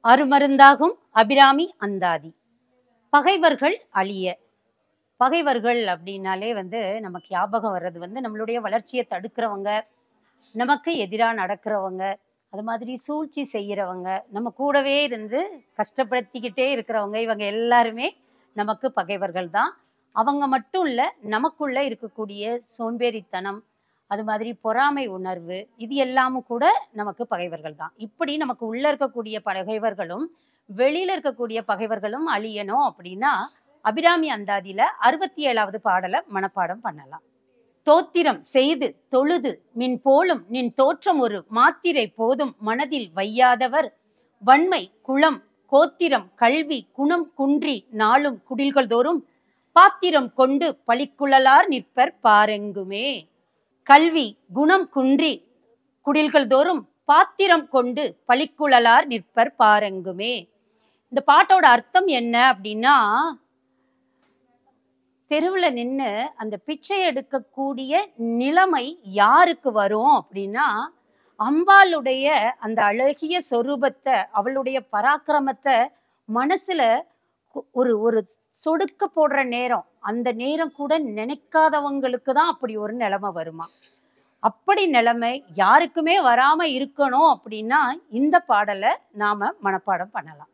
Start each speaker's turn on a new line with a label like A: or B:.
A: அருமருந்தாகும் அபிராமி அந்தாதி பகைவர்கள் அழிய பகைவர்கள் அப்படின்னாலே வந்து நமக்கு ஞாபகம் வர்றது வந்து நம்மளுடைய வளர்ச்சியை தடுக்கிறவங்க நமக்கு எதிராக நடக்கிறவங்க அது மாதிரி சூழ்ச்சி செய்கிறவங்க நம்ம கூடவே இருந்து கஷ்டப்படுத்திக்கிட்டே இருக்கிறவங்க இவங்க எல்லாருமே நமக்கு பகைவர்கள் தான் அவங்க மட்டும் இல்லை நமக்குள்ள இருக்கக்கூடிய சோம்பேறித்தனம் அது மாதிரி பொறாமை உணர்வு இது எல்லாமும் கூட நமக்கு பகைவர்கள் தான் இப்படி நமக்கு உள்ள இருக்கக்கூடிய பகைவர்களும் வெளியில இருக்கக்கூடிய பகைவர்களும் அழியணும் அப்படின்னா அபிராமி அந்தாதியில அறுபத்தி ஏழாவது பாடலை மனப்பாடம் பண்ணலாம் தோத்திரம் செய்து தொழுது மின் போலும் நின் தோற்றம் ஒரு மாத்திரை போதும் மனதில் வையாதவர் வன்மை குளம் கோத்திரம் கல்வி குணம் குன்றி நாளும் குடில்கள் தோறும் பாத்திரம் கொண்டு பழிக்குழலார் நிற்பர் பாரெங்குமே கல்வி குணம் குன்றி குடில்கள் தோறும் பாத்திரம் கொண்டு பழிக்குழலார் நிற்பர் பாரெங்குமே இந்த பாட்டோட அர்த்தம் என்ன அப்படின்னா தெருவில் நின்று அந்த பிச்சை எடுக்கக்கூடிய நிலைமை யாருக்கு வரும் அப்படின்னா அம்பாளுடைய அந்த அழகிய சொரூபத்தை அவளுடைய பராக்கிரமத்தை மனசுல கு- ஒரு ஒரு சொடுக்க போடுற நேரம் அந்த நேரம் கூட நினைக்காதவங்களுக்கு தான் அப்படி ஒரு நிலைமை வருமா அப்படி நிலைமை யாருக்குமே வராம இருக்கணும் அப்படின்னா இந்த பாடலை நாம மனப்பாடம் பண்ணலாம்